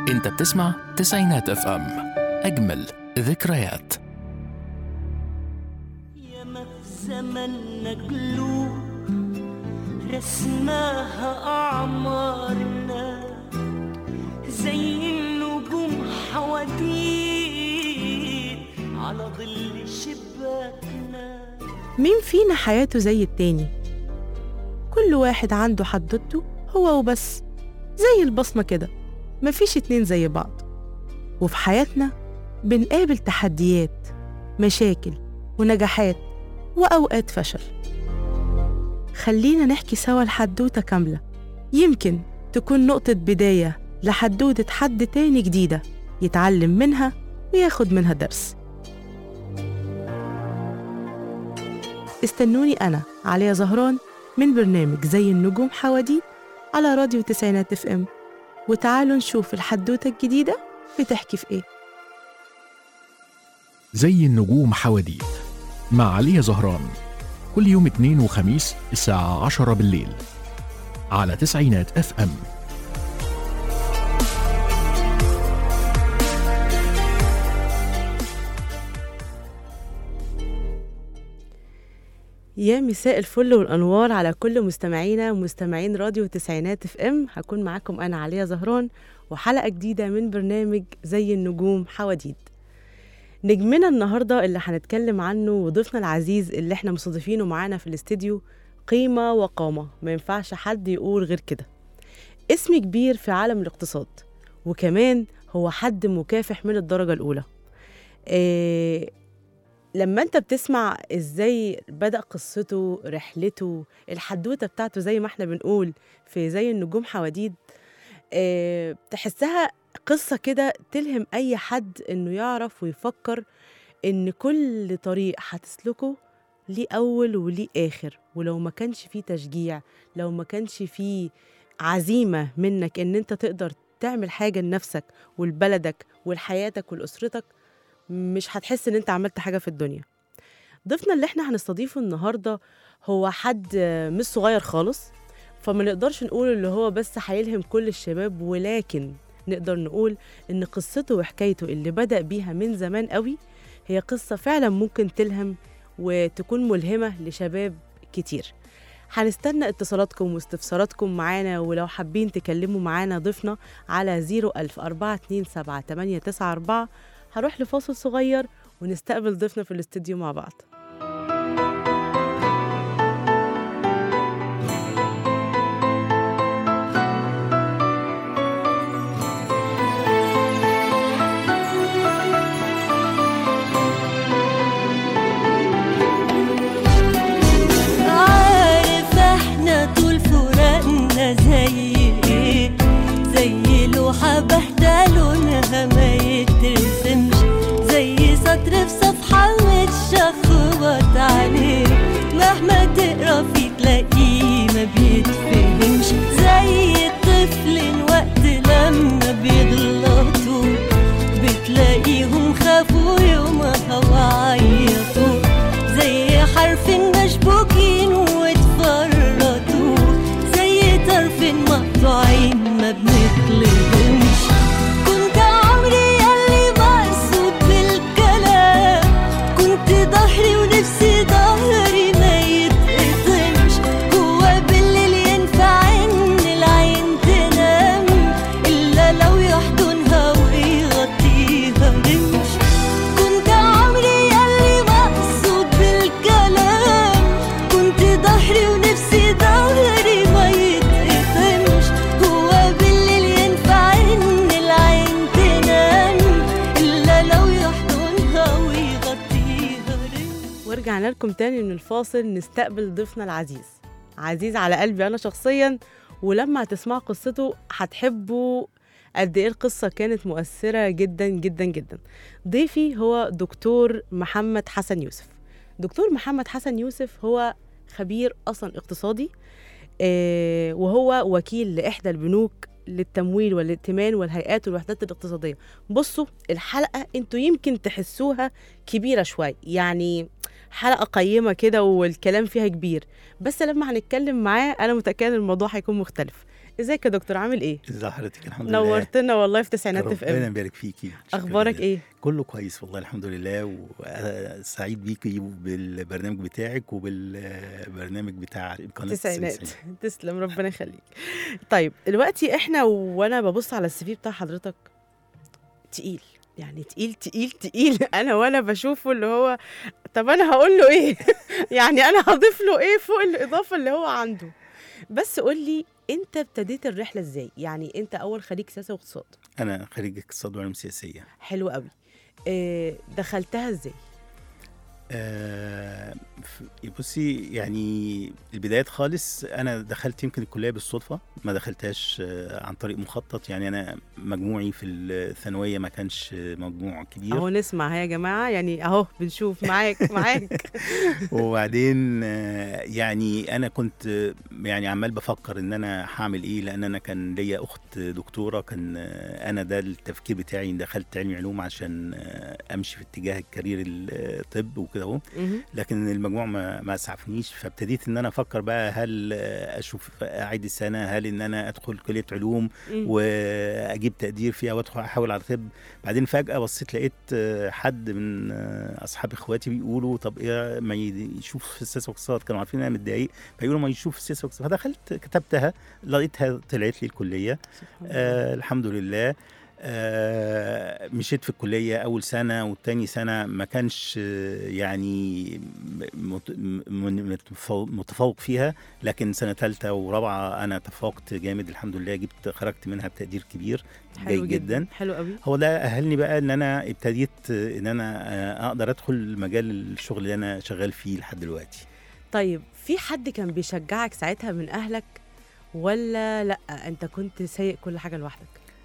انت بتسمع تسعينات اف ام اجمل ذكريات ياما في زمننا قلوب رسماها أعمارنا زي النجوم حواديت على ظل شباكنا مين فينا حياته زي التاني كل واحد عنده حدوته هو وبس زي البصمة كده مفيش اتنين زي بعض وفي حياتنا بنقابل تحديات مشاكل ونجاحات وأوقات فشل خلينا نحكي سوا الحدوتة كاملة يمكن تكون نقطة بداية لحدوتة حد تاني جديدة يتعلم منها وياخد منها درس استنوني أنا عليا زهران من برنامج زي النجوم حواديت على راديو تسعينات اف ام وتعالوا نشوف الحدوتة الجديدة بتحكي في ايه زي النجوم حواديت مع عليا زهران كل يوم اثنين وخميس الساعة عشرة بالليل على تسعينات اف ام يا مساء الفل والانوار على كل مستمعينا ومستمعين راديو تسعينات اف ام هكون معاكم انا عليا زهران وحلقه جديده من برنامج زي النجوم حواديت نجمنا النهارده اللي هنتكلم عنه وضيفنا العزيز اللي احنا مستضيفينه معانا في الاستديو قيمه وقامه ما ينفعش حد يقول غير كده اسم كبير في عالم الاقتصاد وكمان هو حد مكافح من الدرجه الاولى إيه لما انت بتسمع ازاي بدأ قصته رحلته الحدوتة بتاعته زي ما احنا بنقول في زي النجوم حواديد اه تحسها قصة كده تلهم أي حد إنه يعرف ويفكر إن كل طريق هتسلكه ليه أول وليه آخر ولو ما كانش فيه تشجيع لو ما كانش فيه عزيمة منك إن أنت تقدر تعمل حاجة لنفسك ولبلدك ولحياتك ولأسرتك مش هتحس ان انت عملت حاجه في الدنيا ضيفنا اللي احنا هنستضيفه النهارده هو حد مش صغير خالص فما نقدرش نقول اللي هو بس هيلهم كل الشباب ولكن نقدر نقول ان قصته وحكايته اللي بدأ بيها من زمان قوي هي قصة فعلا ممكن تلهم وتكون ملهمة لشباب كتير هنستنى اتصالاتكم واستفساراتكم معانا ولو حابين تكلموا معانا ضيفنا على 01000 427 894 هروح لفاصل صغير ونستقبل ضيفنا في الاستديو مع بعض عارف احنا طول فراقنا زي ايه زي لوحة باهتة لونها ما يترسمش زي سطر في صفحة متشخبط عليه مهما تقرا فيه تلاقيه ما بيتفهمش زي الطفل وقت لما بيغلطوا بتلاقيهم خافوا يومها وعيطوا زي حرف مشبوكين واتفرطوا زي طرف مقطوعين ما بنطلبهمش كنت عمري ياللي مقصود بالكلام كنت ظهري ونفسي ظهري ما يتقطمش هو بالليل ينفع ان العين تنام الا لو يحضنها ويغطيها رمش كنت عمري ياللي مقصود بالكلام كنت ظهري ونفسي ظهري ما يتقطمش هو بالليل ينفع ان العين تنام الا لو يحضنها ويغطيها رمش ورجعنا لكم تاني من الفاصل نستقبل ضيفنا العزيز عزيز على قلبي انا شخصيا ولما هتسمعوا قصته هتحبوا قد ايه القصه كانت مؤثره جدا جدا جدا ضيفي هو دكتور محمد حسن يوسف دكتور محمد حسن يوسف هو خبير اصلا اقتصادي آه، وهو وكيل لاحدى البنوك للتمويل والائتمان والهيئات والوحدات الاقتصاديه بصوا الحلقه انتوا يمكن تحسوها كبيره شويه يعني حلقه قيمه كده والكلام فيها كبير بس لما هنتكلم معاه انا متاكده إن الموضوع هيكون مختلف ازيك يا دكتور عامل ايه ازي حضرتك الحمد لله نورتنا والله في تسعينات اف ربنا ام يبارك فيكي شكراً اخبارك جداً. ايه كله كويس والله الحمد لله وسعيد بيكي بالبرنامج بتاعك وبالبرنامج بتاع قناه تسعينات التسعينات. تسلم ربنا يخليك طيب دلوقتي احنا وانا ببص على السي في بتاع حضرتك تقيل يعني تقيل تقيل تقيل انا وانا بشوفه اللي هو طب انا هقول له ايه يعني انا هضيف له ايه فوق الاضافه اللي هو عنده بس قول لي انت ابتديت الرحله ازاي يعني انت اول خريج سياسه واقتصاد انا خريج اقتصاد وعلوم سياسيه حلو قوي إيه دخلتها ازاي آه ف- بصي يعني البدايات خالص انا دخلت يمكن الكليه بالصدفه ما دخلتهاش آه، عن طريق مخطط يعني انا مجموعي في الثانويه ما كانش مجموع كبير اهو نسمع ها يا جماعه يعني اهو بنشوف معاك معاك وبعدين آه، يعني انا كنت آه، يعني عمال بفكر ان انا هعمل ايه لان انا كان ليا اخت دكتوره كان آه، انا ده التفكير بتاعي إن دخلت علمي علوم عشان آه، امشي في اتجاه الكارير الطب وكده اهو مهم. لكن المجموع ما ما اسعفنيش فابتديت ان انا افكر بقى هل آه، اشوف اعيد السنه هل ان انا ادخل كليه علوم مم. واجيب تقدير فيها وادخل احاول على طب بعدين فجاه بصيت لقيت آه، حد من آه، اصحاب اخواتي بيقولوا طب ايه ما ي- يشوف في السياسه والاقتصاد كانوا عارفين ان انا متضايق فيقولوا ما يشوف السياسه والاقتصاد فدخلت كتبتها لقيتها طلعت لي الكليه سبحان الله. آه الحمد لله آه مشيت في الكلية أول سنة والتاني سنة ما كانش آه، يعني مت- م- متفوق- متفوق فيها لكن سنة تالتة ورابعة أنا تفوقت جامد الحمد لله جبت خرجت منها بتقدير كبير حلو جيد جدا حلو قوي هو ده أهلني بقى إن أنا ابتديت آه، إن أنا آه، أقدر أدخل مجال الشغل اللي أنا شغال فيه لحد دلوقتي طيب في حد كان بيشجعك ساعتها من اهلك ولا لا انت كنت سايق كل حاجه لوحدك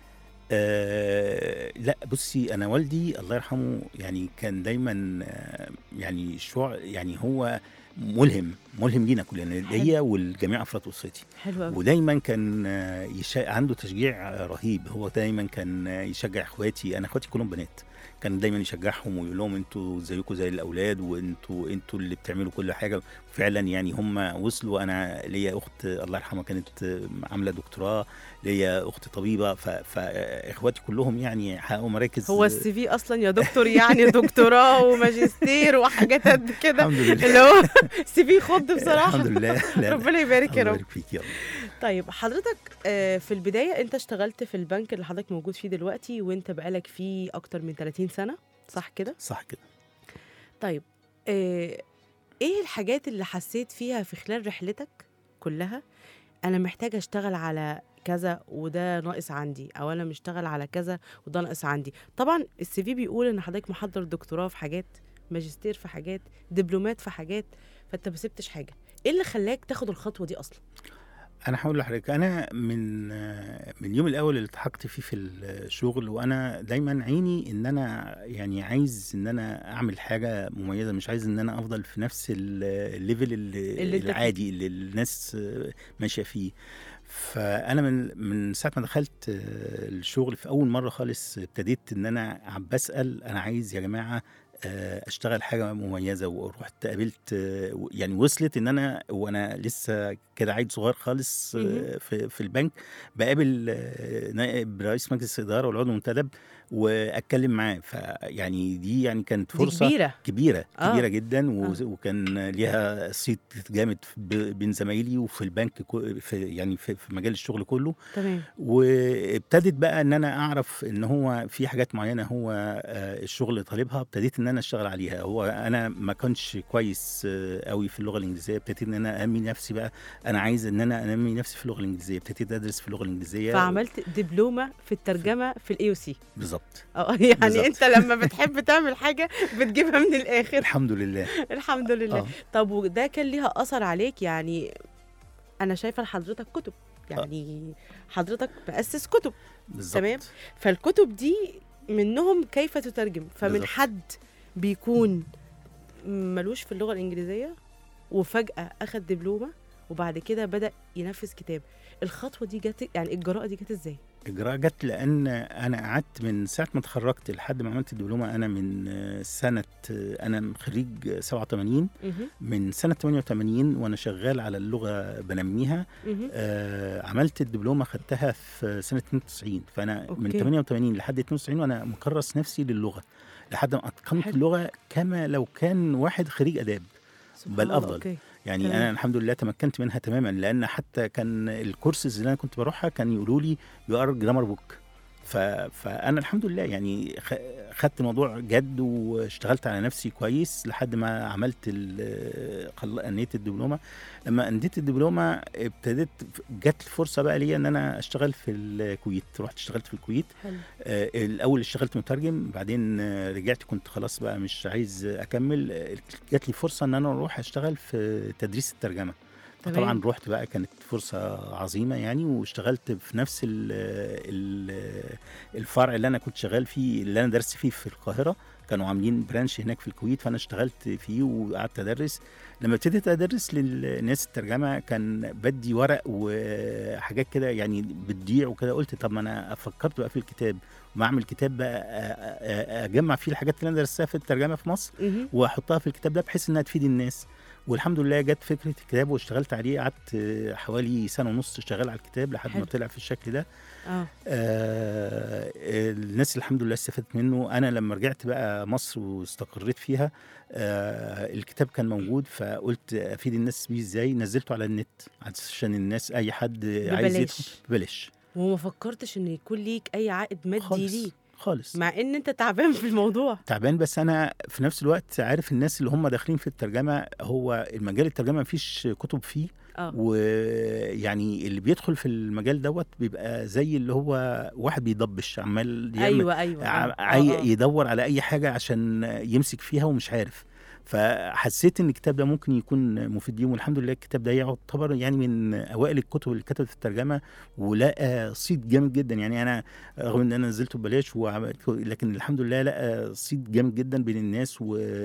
آه لا بصي انا والدي الله يرحمه يعني كان دايما آه يعني شعور يعني هو ملهم ملهم لينا كلنا ليا والجميع افراد اسرتي حلو قوي ودايما كان آه، يشا... عنده تشجيع آه، رهيب هو دايما كان آه، يشجع اخواتي انا اخواتي كلهم بنات كان دايما يشجعهم ويقول لهم انتوا زيكم زي الاولاد وانتوا انتوا اللي بتعملوا كل حاجه فعلا يعني هم وصلوا انا ليا اخت الله يرحمها كانت آه، عامله دكتوراه ليا اخت طبيبه ف... فاخواتي كلهم يعني حققوا مراكز هو السي في اصلا يا دكتور يعني دكتوراه وماجستير وحاجات قد كده الحمد لله اللي هو سي في خض بصراحه الحمد لله لا، لا. ربنا يبارك يا الله رب يبارك فيك يا رب طيب حضرتك آه، في البدايه انت اشتغلت في البنك اللي حضرتك موجود فيه دلوقتي وانت بقالك فيه اكتر من 30 سنه صح كده صح كده طيب آه، ايه الحاجات اللي حسيت فيها في خلال رحلتك كلها انا محتاجه اشتغل على كذا وده ناقص عندي او انا مشتغل على كذا وده ناقص عندي طبعا السي في بيقول ان حضرتك محضر دكتوراه في حاجات ماجستير في حاجات دبلومات في حاجات فانت ما سبتش حاجه ايه اللي خلاك تاخد الخطوه دي اصلا انا هقول لحضرتك انا من من اليوم الاول اللي التحقت فيه في الشغل وانا دايما عيني ان انا يعني عايز ان انا اعمل حاجه مميزه مش عايز ان انا افضل في نفس ال- الليفل اللي اللي انت فيه. العادي اللي الناس ماشيه فيه فانا من من ساعه ما دخلت الشغل في اول مره خالص ابتديت ان انا عم بسال انا عايز يا جماعه آه، اشتغل حاجه مميزه ورحت قابلت آه، يعني وصلت ان انا وانا لسه كده عيل صغير خالص آه، مهم. في في البنك بقابل آه، نائب رئيس مجلس الاداره والعضو المنتدب واتكلم معاه فيعني دي يعني كانت دي فرصه كبيره كبيره آه. كبيره جدا و- آه. وكان ليها صيت جامد ب- بين زمايلي وفي البنك كو- في يعني في في مجال الشغل كله تمام وابتدت بقى ان انا اعرف ان هو في حاجات معينه هو آه، الشغل اللي طالبها ابتديت ان انا اشتغل عليها هو انا ما كنتش كويس آه، قوي في اللغه الانجليزيه ابتديت ان انا انمي نفسي بقى انا عايز ان انا انمي نفسي في اللغه الانجليزيه ابتديت ادرس في اللغه الانجليزيه فعملت دبلومه في الترجمه في الاي او سي بالظبط اه يعني بالظبط. انت لما بتحب تعمل حاجه بتجيبها من الاخر الحمد لله الحمد لله اه طب وده كان ليها اثر عليك يعني انا شايفه لحضرتك كتب يعني حضرتك مؤسس كتب بالظبط تمام. فالكتب دي منهم كيف تترجم فمن بالظبط. حد بيكون ملوش في اللغه الانجليزيه وفجاه اخد دبلومه وبعد كده بدا ينفذ كتاب الخطوه دي جت يعني الجراءه دي جت ازاي اجراء جت لان انا قعدت من ساعه ما اتخرجت لحد ما عملت الدبلومه انا من آه، سنه آه، انا خريج 87 مهم. من سنه 88 وانا شغال على اللغه بنميها مهم. آه عملت الدبلومه خدتها في سنه 92 فانا أوكي. من 88 لحد 92 وانا مكرس نفسي للغه لحد ما اتقنت حلو. اللغه كما لو كان واحد خريج اداب سبحان بل الله، أفضل. أوكي. يعني تمام. انا الحمد لله تمكنت منها تماما لان حتى كان الكورسز اللي انا كنت بروحها كان يقولوا لي يو ار جرامر بوك ف... فانا الحمد لله يعني خ... خدت الموضوع جد واشتغلت على نفسي كويس لحد ما عملت ال... خل... انيت الدبلومه لما انيت الدبلومه ابتديت جت الفرصه بقى ليا ان انا اشتغل في الكويت رحت اشتغلت في الكويت حلو آه، الاول اشتغلت مترجم بعدين آه، رجعت كنت خلاص بقى مش عايز اكمل آه، جات لي فرصه ان انا اروح اشتغل في تدريس الترجمه تمام. طبعا رحت بقى كانت فرصه عظيمه يعني واشتغلت في نفس ال ال الفرع اللي انا كنت شغال فيه اللي انا درست فيه في القاهره كانوا عاملين برانش هناك في الكويت فانا اشتغلت فيه وقعدت ادرس لما ابتديت ادرس للناس الترجمه كان بدي ورق وحاجات كده يعني بتضيع وكده قلت طب ما انا فكرت بقى في الكتاب ما اعمل كتاب بقى أ- أ- اجمع فيه الحاجات اللي انا درستها في الترجمه في مصر مهم. واحطها في الكتاب ده بحيث انها تفيد الناس والحمد لله جت فكره الكتاب واشتغلت عليه قعدت آه، حوالي سنه ونص شغال على الكتاب لحد حلو. ما طلع في الشكل ده اه آه الناس الحمد لله استفادت منه انا لما رجعت بقى مصر واستقريت فيها آه الكتاب كان موجود فقلت افيد الناس بيه ازاي نزلته على النت عشان الناس اي حد عايز يدخل ببلاش ببلاش وما فكرتش ان يكون ليك اي عائد مادي خالص ليه خالص مع ان انت تعبان في الموضوع تعبان بس انا في نفس الوقت عارف الناس اللي هم داخلين في الترجمه هو المجال الترجمه مفيش كتب فيه اه ويعني اللي بيدخل في المجال دوت بيبقى زي اللي هو واحد بيضبش عمال يعمل ايوه ايوه ع- آه، عاي- آه، آه. يدور على اي حاجه عشان يمسك فيها ومش عارف فحسيت ان الكتاب ده ممكن يكون مفيد ليهم والحمد لله الكتاب ده يعتبر يعني من اوائل الكتب اللي كتبت في الترجمه ولقى صيت جامد جدا يعني انا رغم ان انا نزلته ببلاش وعملت لكن الحمد لله لقى صيت جامد جدا بين الناس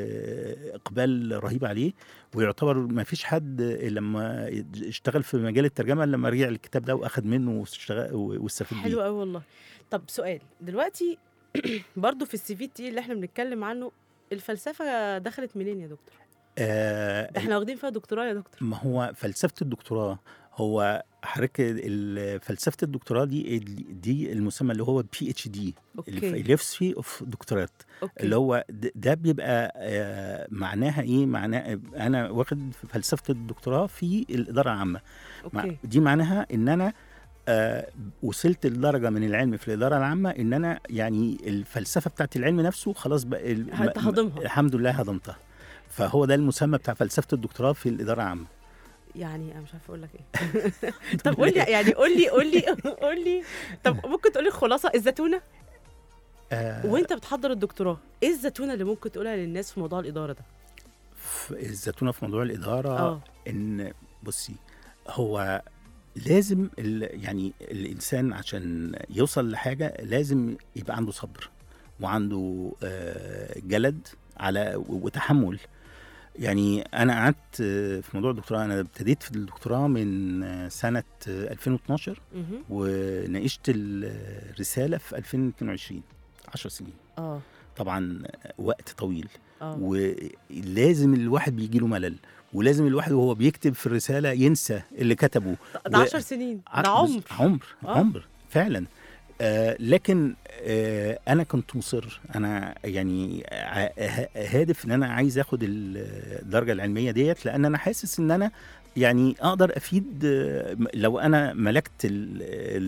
واقبال رهيب عليه ويعتبر ما فيش حد لما اشتغل في مجال الترجمه إلا لما رجع الكتاب ده واخد منه واشتغل واستفاد بيه حلو قوي والله طب سؤال دلوقتي برضو في السي في تي اللي احنا بنتكلم عنه الفلسفه دخلت منين يا دكتور آه احنا واخدين فيها دكتوراه يا دكتور ما هو فلسفه الدكتوراه هو حضرتك ال- فلسفه الدكتوراه دي دي المسمى اللي هو بي اتش دي اوكي الفلسفي اوف دكتورات اوكي اللي هو د- ده بيبقى آه، معناها ايه معناه انا واخد فلسفه الدكتوراه في الاداره العامه مع- اوكي دي معناها ان انا آه وصلت لدرجه من العلم في الاداره العامه ان انا يعني الفلسفه بتاعت العلم نفسه خلاص بقى ال- هت- م- هضمها. الحمد لله هضمتها فهو ده المسمى بتاع فلسفه الدكتوراه في الاداره العامه يعني انا مش عارفه اقول لك ايه طب قول لي يعني قول لي قول لي قول لي طب ممكن تقول لي الخلاصه الزتونه آه وانت بتحضر الدكتوراه ايه الزتونه اللي ممكن تقولها للناس في موضوع الاداره ده في الزتونه في موضوع الاداره اه ان بصي هو لازم ال- يعني الانسان عشان يوصل لحاجه لازم يبقى عنده صبر وعنده آه، جلد على وتحمل يعني انا قعدت آه، في موضوع الدكتوراه انا ابتديت في الدكتوراه من آه، سنه آه، 2012 مهم. وناقشت الرساله في 2022 10 سنين اه طبعا وقت طويل اه ولازم الواحد بيجي له ملل ولازم الواحد وهو بيكتب في الرساله ينسى اللي كتبه ده و- 10 سنين ع- ده بس- عمر عمر آه. عمر فعلا آه لكن آه انا كنت مصر انا يعني ع- ه- هادف ان انا عايز اخد ال- الدرجه العلميه ديت لان انا حاسس ان انا يعني اقدر افيد آه، م- لو انا ملكت ال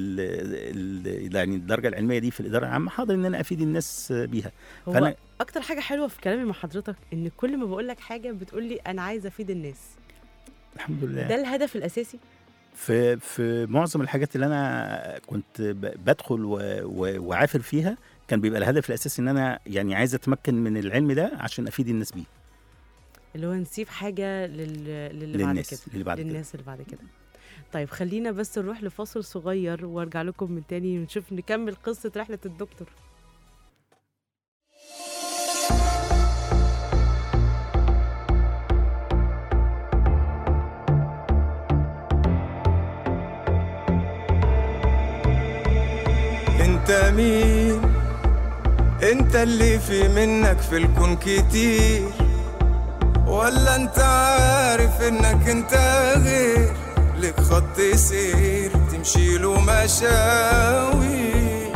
ال ال يعني الدرجه العلميه دي في الاداره العامه هقدر ان انا افيد الناس آه، بيها هو فانا اكتر حاجه حلوه في كلامي مع حضرتك ان كل ما بقول لك حاجه بتقول لي انا عايزه افيد الناس الحمد لله ده الهدف الاساسي في في معظم الحاجات اللي انا كنت ب- بدخل و- و- وعافر فيها كان بيبقى الهدف الاساسي ان انا يعني عايز اتمكن من العلم ده عشان افيد الناس بيه اللي هو نسيب حاجه لل... للي بعد كده للناس اللي بعد كده للناس اللي بعد كده طيب خلينا بس نروح لفاصل صغير وارجع لكم من تاني ونشوف نكمل قصه رحله الدكتور انت مين انت اللي في منك في الكون كتير ولا انت عارف انك انت غير لك خط سير تمشي له مشاوي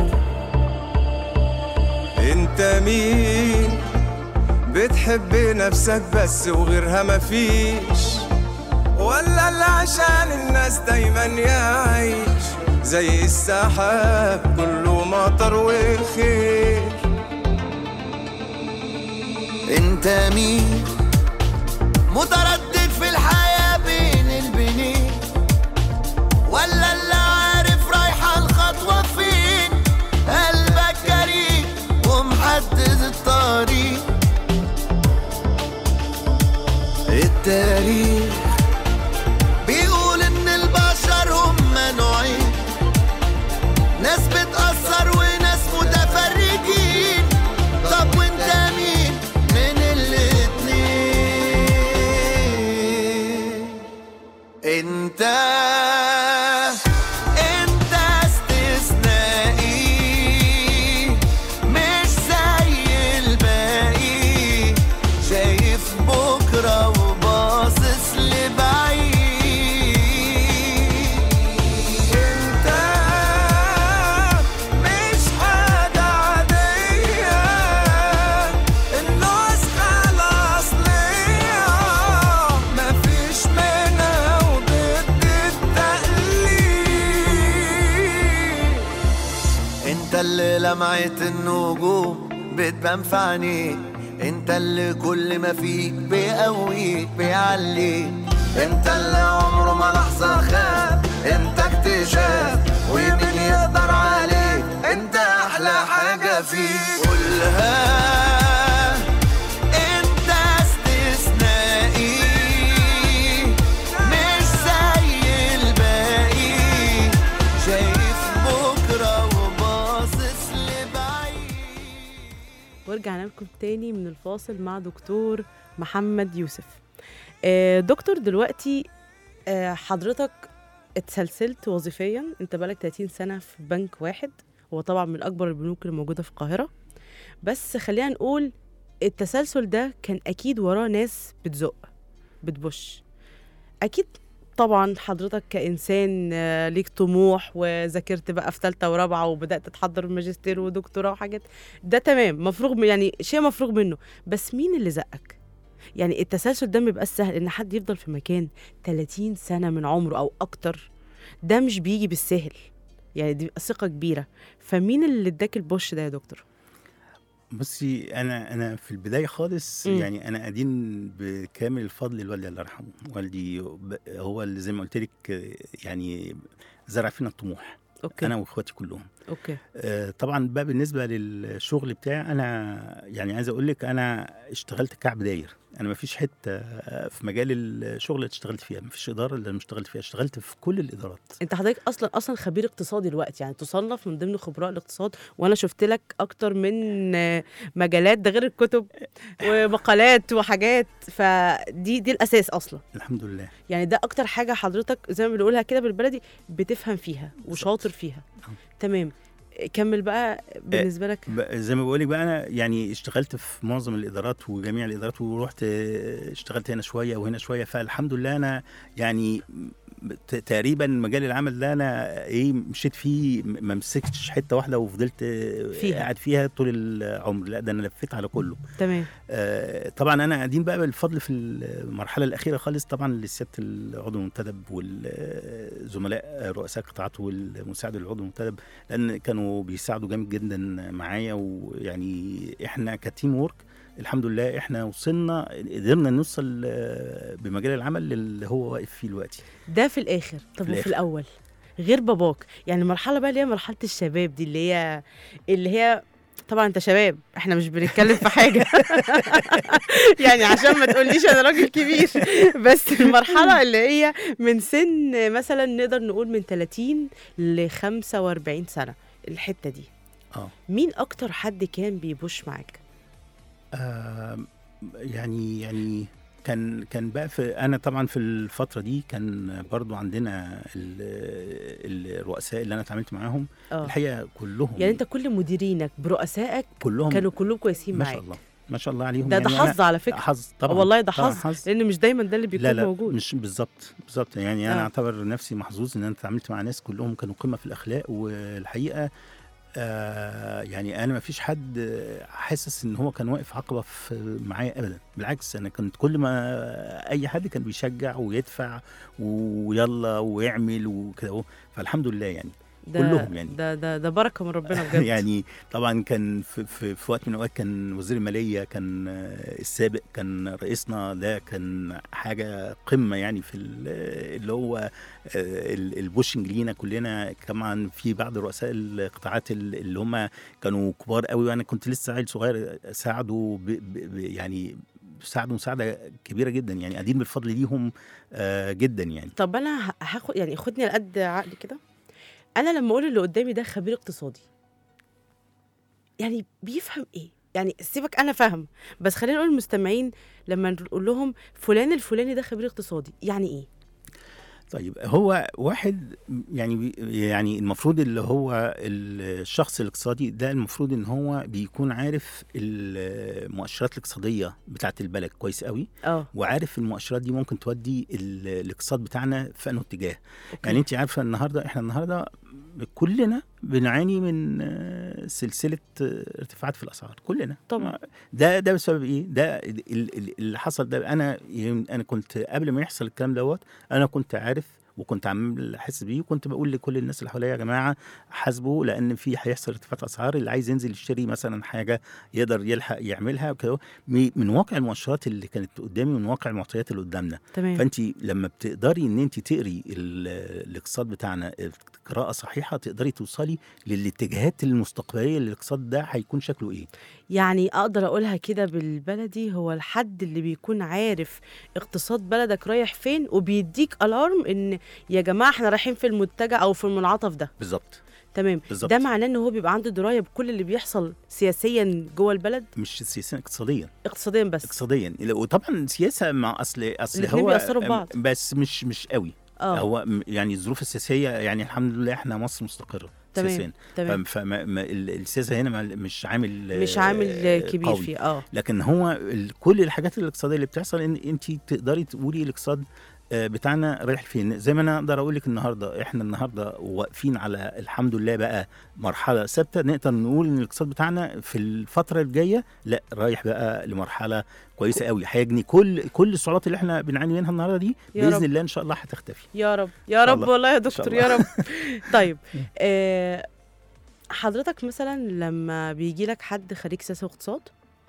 انت مين بتحب نفسك بس وغيرها مفيش ولا اللي عشان الناس دايما يعيش زي السحاب كله مطر وخير انت مين متردد في الحياة بين البنين ولا اللي عارف رايحة الخطوة فين قلبك جريء ومحدد الطريق التاريخ بيقول ان البشر هم نوعين ناس بتأثر وناس متفرجين طب وانت مين من الاتنين انت انت استثنائي مش زي الباقي شايف بكرة وباصص لبعيد انت مش حاجة عادية النسخة الأصلية مفيش منها وضد التقليد انت اللي لمعت النجوم بتبان في عينيك انت اللي كل ما فيك بيقويك بيعليك انت اللي عمره ما لحظة خاب انت اكتشاف ومين يقدر عليك انت احلى حاجة فيك قولها انت استثنائي مش زي الباقي شايف بكرة وباصص لبعيد ورجعنا لكم تاني من الفاصل مع دكتور محمد يوسف آه، دكتور دلوقتي آه، حضرتك اتسلسلت وظيفيا انت بقالك 30 سنة في بنك واحد هو طبعا من أكبر البنوك اللي موجودة في القاهرة بس خلينا نقول التسلسل ده كان أكيد وراه ناس بتزق بتبش أكيد طبعا حضرتك كإنسان آه، ليك طموح وذاكرت بقى في ثالثة ورابعة وبدأت تحضر الماجستير ودكتوراه وحاجات ده تمام مفروغ من- يعني شيء مفروغ منه بس مين اللي زقك يعني التسلسل ده مبيبقاش سهل ان حد يفضل في مكان 30 سنه من عمره او اكتر ده مش بيجي بالسهل يعني دي بيبقى ثقه كبيره فمين اللي اداك البوش ده يا دكتور بصي انا انا في البدايه خالص مم. يعني انا ادين بكامل الفضل لوالدي الله يرحمه والدي ب- هو اللي زي ما قلت لك آه، يعني زرع فينا الطموح اوكي انا واخواتي كلهم اوكي آه، طبعا بقى بالنسبه للشغل بتاعي انا يعني عايز اقول لك انا اشتغلت كعب داير انا ما فيش حته آه، في مجال الشغل اللي اشتغلت فيها ما فيش اداره اللي أنا اشتغلت فيها اشتغلت في كل الادارات انت حضرتك اصلا اصلا خبير اقتصادي دلوقتي يعني تصنف من ضمن خبراء الاقتصاد وانا شفت لك اكتر من آه، مجالات ده غير الكتب ومقالات وحاجات فدي دي الاساس اصلا الحمد لله يعني ده اكتر حاجه حضرتك زي ما بنقولها كده بالبلدي بتفهم فيها وشاطر فيها آه. تمام كمل بقى بالنسبه لك ب- زي ما بقول لك بقى انا يعني اشتغلت في معظم الادارات وجميع الادارات ورحت آه، اشتغلت هنا شويه وهنا شويه فالحمد لله انا يعني ت- تقريبا مجال العمل ده انا ايه مشيت فيه م- ما مسكتش حته واحده وفضلت آه، فيها. قاعد فيها طول العمر لا ده انا لفيت على كله تمام آه، طبعا انا قاعدين بقى بالفضل في المرحله الاخيره خالص طبعا لسياده العضو المنتدب والزملاء رؤساء قطاعات والمساعد العضو المنتدب لان كانوا بيساعدوا جامد جدا معايا ويعني احنا كتيم وورك الحمد لله احنا وصلنا قدرنا نوصل آه، بمجال العمل اللي هو واقف فيه دلوقتي ده في الاخر طب وفي الآخر. الاول غير باباك يعني المرحله بقى اللي هي مرحله الشباب دي اللي هي اللي هي طبعا انت شباب احنا مش بنتكلم في حاجه يعني عشان ما تقوليش انا راجل كبير بس المرحله اللي هي من سن مثلا نقدر نقول من 30 ل 45 سنه الحته دي اه مين اكتر حد كان بيبوش معاك آه، يعني يعني كان كان بقى في انا طبعا في الفتره دي كان برضو عندنا ال- الرؤساء اللي انا اتعاملت معاهم اه الحقيقه كلهم يعني انت كل مديرينك برؤسائك كلهم كانوا كلهم كويسين ما شاء معاك الله ما شاء الله عليهم ده ده يعني أنا- حظ على فكره حظ طبعا والله ده طبعاً حظ لان مش دايما ده اللي بيكون لا لا موجود مش بالظبط بالظبط يعني انا آه. اعتبر نفسي محظوظ ان انا اتعاملت مع ناس كلهم كانوا قمه في الاخلاق والحقيقه آه يعني انا ما فيش حد حاسس ان هو كان واقف عقبه في معايا ابدا بالعكس انا كنت كل ما اي حد كان بيشجع ويدفع ويلا ويعمل وكده اهو. فالحمد لله يعني ده كلهم يعني. ده ده ده بركه من ربنا بجد يعني طبعا كان في, في, في وقت من الاوقات كان وزير الماليه كان آه، السابق كان رئيسنا ده كان حاجه قمه يعني في ال- اللي هو آه، ال- البوشنج لينا كلنا طبعا في بعض رؤساء القطاعات ال- اللي هم كانوا كبار قوي وانا كنت لسه عيل صغير ساعدوا ب ب ب يعني ساعدوا مساعده كبيره جدا يعني قديم بالفضل ليهم آه جدا يعني طب انا ه- هاخد يعني خدني على قد عقلي كده انا لما اقول اللي قدامي ده خبير اقتصادي يعني بيفهم ايه يعني سيبك انا فاهم بس خلينا نقول للمستمعين لما نقول لهم فلان الفلاني ده خبير اقتصادي يعني ايه طيب هو واحد يعني بي- يعني المفروض اللي هو الشخص الاقتصادي ده المفروض ان هو بيكون عارف المؤشرات الاقتصاديه بتاعت البلد كويس قوي اه وعارف المؤشرات دي ممكن تودي ال- الاقتصاد بتاعنا في انه اتجاه أوكي. يعني انت عارفه النهارده احنا النهارده كلنا بنعاني من آه، سلسله آه، ارتفاعات في الاسعار كلنا طبعا. ده ده بسبب ايه ده ال- ال- اللي حصل ده انا يم- انا كنت قبل ما يحصل الكلام دوت انا كنت عارف وكنت عامل احس بيه وكنت بقول لكل الناس اللي حواليا يا جماعه حاسبوا لان في هيحصل ارتفاع اسعار اللي عايز ينزل يشتري مثلا حاجه يقدر يلحق يعملها وكده م- من واقع المؤشرات اللي كانت قدامي من واقع المعطيات اللي قدامنا تمام فانت لما بتقدري ان انت تقري ال- الاقتصاد بتاعنا قراءه صحيحه تقدري توصلي للاتجاهات المستقبليه للاقتصاد ده هيكون شكله ايه يعني اقدر اقولها كده بالبلدي هو الحد اللي بيكون عارف اقتصاد بلدك رايح فين وبيديك الارم ان يا جماعه احنا رايحين في المتجه او في المنعطف ده بالظبط تمام بالظبط ده معناه ان هو بيبقى عنده درايه بكل اللي بيحصل سياسيا جوه البلد مش سياسيا اقتصاديا اقتصاديا بس اقتصاديا وطبعا سياسه مع اصل اصل الاتنين هو بيأثروا ببعض. بس مش مش قوي اه هو م- يعني الظروف السياسيه يعني الحمد لله احنا مصر مستقره تمام. سياسيا تمام فالسياسه هنا ما- مش عامل مش عامل آه، كبير قوي. فيه اه لكن هو ال- كل الحاجات الاقتصاديه اللي بتحصل ان انت تقدري تقولي الاقتصاد آه، بتاعنا رايح فين زي ما انا اقدر اقول لك النهارده احنا النهارده واقفين على الحمد لله بقى مرحله ثابته نقدر نقول ان الاقتصاد بتاعنا في الفتره الجايه لا رايح بقى لمرحله كويسه قوي هيجني كل كل الصعوبات اللي احنا بنعاني منها النهارده دي يا باذن رب. الله ان شاء الله هتختفي يا رب يا شاء رب الله. والله يا إن شاء دكتور يا الله. رب طيب آه حضرتك مثلا لما بيجي لك حد خريج سياسه واقتصاد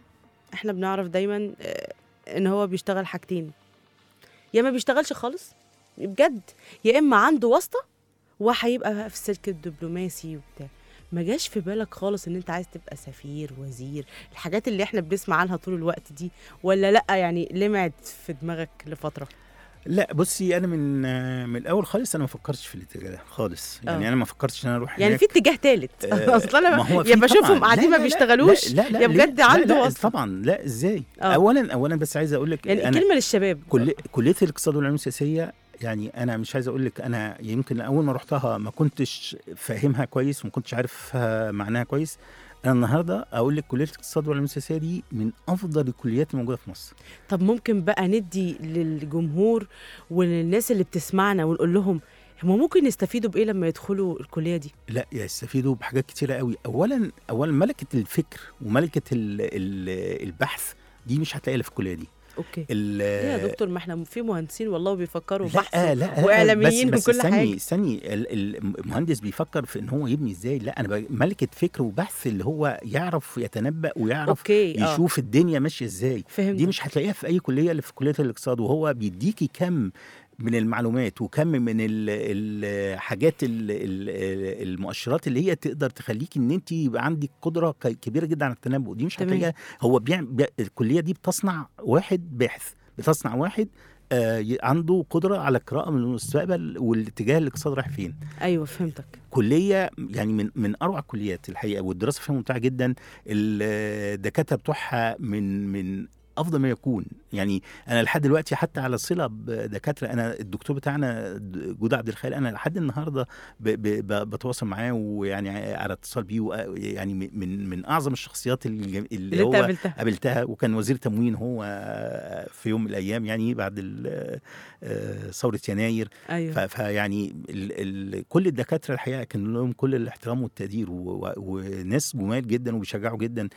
احنا بنعرف دايما آه ان هو بيشتغل حاجتين يا ما بيشتغلش خالص بجد يا اما عنده واسطه وهيبقى في السلك الدبلوماسي وبتاع ما جاش في بالك خالص ان انت عايز تبقى سفير وزير الحاجات اللي احنا بنسمع عنها طول الوقت دي ولا لا يعني لمعت في دماغك لفتره لا بصي انا من آه، من الاول خالص انا ما فكرتش في الاتجاه ده خالص يعني آه. انا ما فكرتش ان انا اروح يعني هناك. في اتجاه تالت آه، اصل انا ما هو في يا بشوفهم طبعاً. قاعدين لا، ما لا، لا، بيشتغلوش لا لا يا ليه؟ بجد لا، عنده لا واسطة. طبعا لا ازاي آه. اولا اولا بس عايز اقول لك يعني انا كلمه للشباب كل كليه الاقتصاد والعلوم السياسيه يعني انا مش عايز اقول لك انا يمكن اول ما رحتها ما كنتش فاهمها كويس وما كنتش عارف آه، معناها كويس انا النهارده اقول لك كليه الاقتصاد والعلوم السياسيه دي من افضل الكليات الموجوده في مصر طب ممكن بقى ندي للجمهور وللناس اللي بتسمعنا ونقول لهم هم ممكن يستفيدوا بايه لما يدخلوا الكليه دي لا يستفيدوا بحاجات كتيره قوي اولا اولا ملكه الفكر وملكه ال- ال- البحث دي مش هتلاقيها في الكليه دي اوكي ال- ليه يا دكتور ما احنا في مهندسين والله بيفكروا لا بحث لا لا واعلاميين بس بس وكل استني حاجه استني ال- ال- المهندس بيفكر في ان هو يبني ازاي لا انا ب- ملكه فكر وبحث اللي هو يعرف يتنبأ ويعرف اوكي اه يشوف الدنيا ماشيه ازاي فهمت دي مش هتلاقيها في اي كليه اللي في كليه الاقتصاد وهو بيديكي كم من المعلومات وكم من ال- الحاجات ال- ال- المؤشرات اللي هي تقدر تخليكي ان انت يبقى عندك قدره ك- كبيره جدا على التنبؤ دي مش تمام. هتلاقيها هو بيعمل بي الكليه دي بتصنع واحد باحث بتصنع واحد آه ي- عنده قدره على القراءه من المستقبل والاتجاه الاقتصاد رايح فين ايوه فهمتك كليه يعني من من اروع الكليات الحقيقه والدراسه فيها ممتعه جدا الدكاتره بتوعها من من افضل ما يكون يعني انا لحد دلوقتي حتى على صله بدكاتره انا الدكتور بتاعنا جود عبد الخالق انا لحد النهارده ب ب ب بتواصل معاه ويعني على اتصال بيه وأ- يعني من من اعظم الشخصيات اللي, اللي اللي انت هو قابلتها قابلتها وكان وزير تموين هو في يوم من الايام يعني بعد ال- آه، ثوره يناير ف- ايوه فيعني ال ال كل الدكاتره الحقيقه كان لهم كل الاحترام والتقدير و- و- وناس جمال جدا وبيشجعوا جدا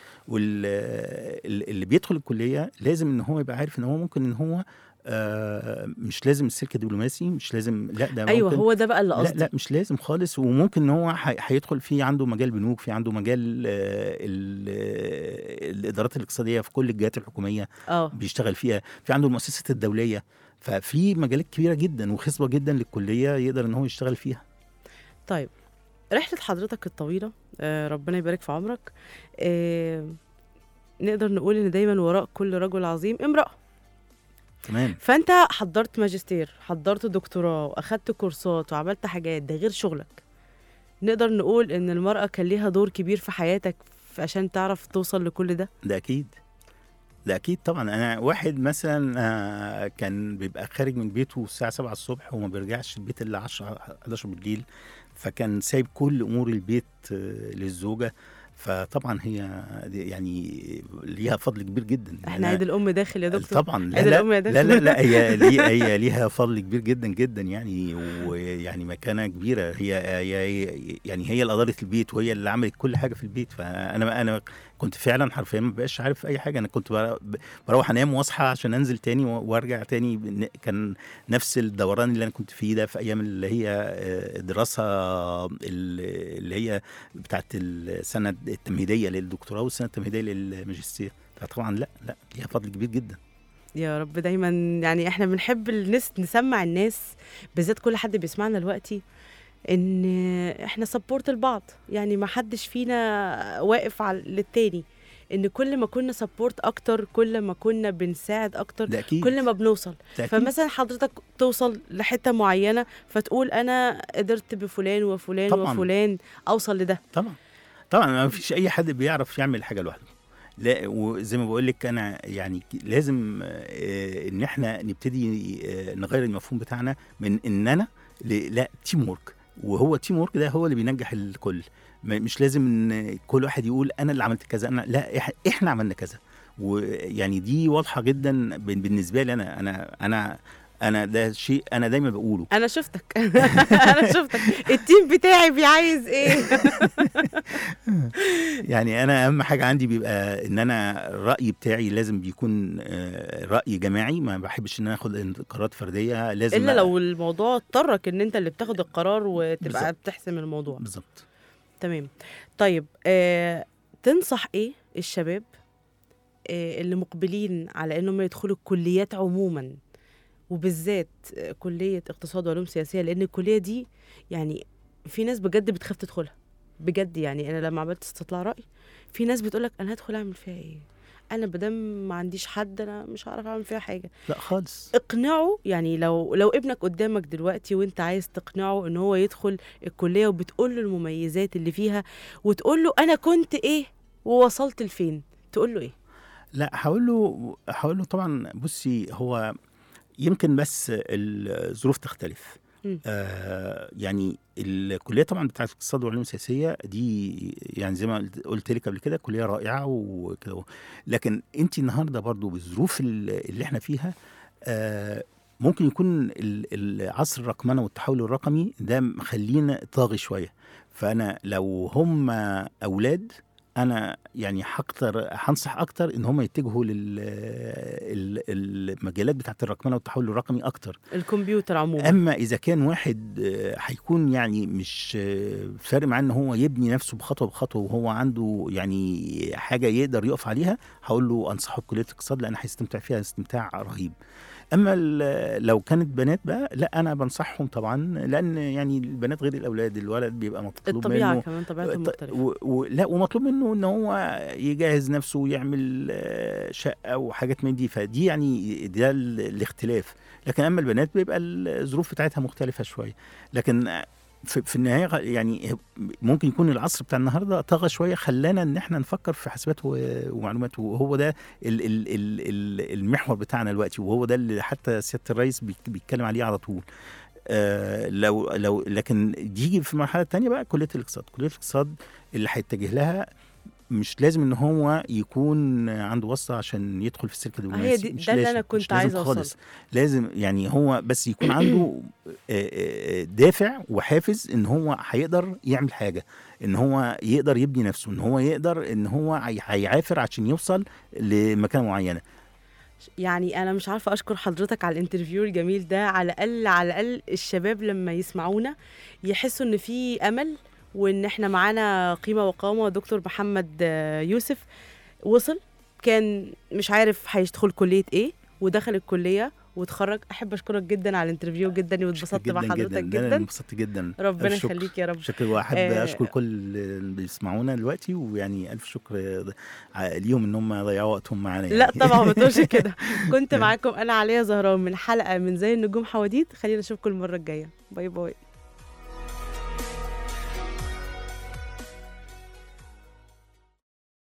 واللي بيدخل الكليه لازم ان هو يبقى عارف ان هو ممكن ان هو آه، مش لازم السلك الدبلوماسي مش لازم لا ده ايوه ممكن هو ده بقى اللي لا قصدي لا مش لازم خالص وممكن ان هو هي- هيدخل في عنده مجال بنوك في عنده مجال آه، ال- آه، الادارات الاقتصاديه في كل الجهات الحكوميه اه بيشتغل فيها في عنده المؤسسات الدوليه ففي مجالات كبيره جدا وخصبه جدا للكليه يقدر ان هو يشتغل فيها طيب رحلة حضرتك الطويلة آه ربنا يبارك في عمرك آه نقدر نقول ان دايما وراء كل رجل عظيم امرأة تمام فانت حضرت ماجستير حضرت دكتوراه واخدت كورسات وعملت حاجات ده غير شغلك نقدر نقول ان المرأة كان ليها دور كبير في حياتك ف- عشان تعرف توصل لكل ده ده اكيد ده اكيد طبعا انا واحد مثلا آه، كان بيبقى خارج من بيته الساعه 7 الصبح وما بيرجعش البيت الا 10 11 بالليل فكان سايب كل امور البيت آه، للزوجه فطبعا هي دي يعني ليها فضل كبير جدا احنا أنا- عيد الام داخل يا دكتور طبعا لا عيد لا, الأم يا لا دكتور. لا لا هي لي هي ليها فضل كبير جدا جدا يعني ويعني مكانه كبيره هي, هي يعني هي اللي ادارت البيت وهي اللي عملت كل حاجه في البيت فانا انا كنت فعلا حرفيا ما بقاش عارف اي حاجه انا كنت بر- بروح انام واصحى عشان انزل تاني و- وارجع تاني ن- كان نفس الدوران اللي انا كنت فيه ده في ايام اللي هي آه، الدراسه ال- اللي هي بتاعت السنه التمهيديه للدكتوراه والسنه التمهيديه للماجستير فطبعا لا لا ليها فضل كبير جدا يا رب دايما يعني احنا بنحب الناس نسمع الناس بالذات كل حد بيسمعنا دلوقتي ان احنا سبورت لبعض يعني ما حدش فينا واقف على للتاني ان كل ما كنا سبورت اكتر كل ما كنا بنساعد اكتر ده اكيد كل ما بنوصل ده أكيد. فمثلا حضرتك توصل لحته معينه فتقول انا قدرت بفلان وفلان طبعاً. وفلان اوصل لده طبعا طبعا ما فيش اي حد بيعرف يعمل حاجه لوحده لا وزي ما بقول لك انا يعني ك- لازم آه، ان احنا نبتدي آه، نغير المفهوم بتاعنا من ان انا ل- لا تيم ورك وهو تيم ورك ده هو اللي بينجح الكل ما- مش لازم ان كل واحد يقول انا اللي عملت كذا انا لا إح- احنا عملنا كذا ويعني دي واضحه جدا بن- بالنسبه لي انا انا انا انا ده شيء انا دايما بقوله انا شفتك انا شفتك التيم بتاعي بيعايز ايه يعني انا اهم حاجه عندي بيبقى ان انا الراي بتاعي لازم بيكون آه، راي جماعي ما بحبش ان انا اخد قرارات فرديه لازم الا لو الموضوع اضطرك ان انت اللي بتاخد القرار وتبقى بالظبط. بتحسم الموضوع بالظبط تمام طيب آه، تنصح ايه الشباب آه، اللي مقبلين على انهم يدخلوا الكليات عموما وبالذات آه، كليه اقتصاد وعلوم سياسيه لان الكليه دي يعني في ناس بجد بتخاف تدخلها بجد يعني انا لما عملت استطلاع راي في ناس بتقولك انا هدخل اعمل فيها ايه انا بدام ما عنديش حد انا مش هعرف اعمل فيها حاجه لا خالص اقنعه يعني لو لو ابنك قدامك دلوقتي وانت عايز تقنعه ان هو يدخل الكليه وبتقول له المميزات اللي فيها وتقول له انا كنت ايه ووصلت لفين تقول له ايه لا هقول له هقول له طبعا بصي هو يمكن بس الظروف تختلف مم. آه يعني الكليه طبعا بتاعت الاقتصاد والعلوم السياسيه دي يعني زي ما قلت- قلت لك قبل كده كليه رائعه وكده لكن انت النهارده برضو بالظروف ال- اللي احنا فيها آه ممكن يكون ال- العصر الرقمنه والتحول الرقمي ده مخلينا طاغي شويه فانا لو هم اولاد انا يعني هكتر هنصح اكتر ان هم يتجهوا للمجالات بتاعت الرقمنه والتحول الرقمي اكتر الكمبيوتر عموما اما اذا كان واحد آه، هيكون يعني مش آه، فارق معاه ان هو يبني نفسه بخطوه بخطوه وهو عنده يعني حاجه يقدر يقف عليها هقول له انصحه بكليه الاقتصاد لان هيستمتع فيها استمتاع رهيب اما ال- لو كانت بنات بقى لا انا بنصحهم طبعا لان يعني البنات غير الاولاد الولد بيبقى مطلوب الطبيعه منه كمان طبيعتهم ط- مختلفه و... و... لا ومطلوب منه ان هو يجهز نفسه ويعمل آه، شقه وحاجات من دي فدي يعني ده ال- الاختلاف لكن اما البنات بيبقى الظروف بتاعتها مختلفه شويه لكن آه، في, في النهايه غ- يعني ممكن يكون العصر بتاع النهارده طغى شويه خلانا ان احنا نفكر في حاسبات و- ومعلومات وهو ده ال ال ال ال المحور بتاعنا دلوقتي وهو ده اللي حتى سياده الرئيس بيك- بيتكلم عليه على طول آه لو لو لكن يجي في المرحله الثانيه بقى كليه الاقتصاد كليه الاقتصاد اللي هيتجه لها مش لازم ان هو يكون عنده واسطه عشان يدخل في السلك الدبلوماسي دي- مش ده اللي لازم- أنا كنت مش لازم عايزة أوصله. خالص لازم يعني هو بس يكون عنده آه، آه، دافع وحافز ان هو هيقدر يعمل حاجه ان هو يقدر يبني نفسه ان هو يقدر ان هو هي- هيعافر عشان يوصل لمكانه معينه يعني انا مش عارفه اشكر حضرتك على الانترفيو الجميل ده على الاقل على الاقل الشباب لما يسمعونا يحسوا ان في امل وان احنا معانا قيمه وقامه دكتور محمد آه، يوسف وصل كان مش عارف هيدخل كليه ايه ودخل الكليه واتخرج احب اشكرك جدا على الانترفيو جدا واتبسطت مع جدا حضرتك جدا, أنا جدا انبسطت جدا ربنا ألف شكر. يخليك يا رب شكرا واحب آه، اشكر كل اللي بيسمعونا دلوقتي ويعني الف شكر ع- ليهم ان هم ضيعوا وقتهم معانا يعني. لا طبعا ما تقولش كده كنت يعني. معاكم انا عليا زهران من حلقه من زي النجوم حواديت خلينا نشوفكم المره الجايه باي باي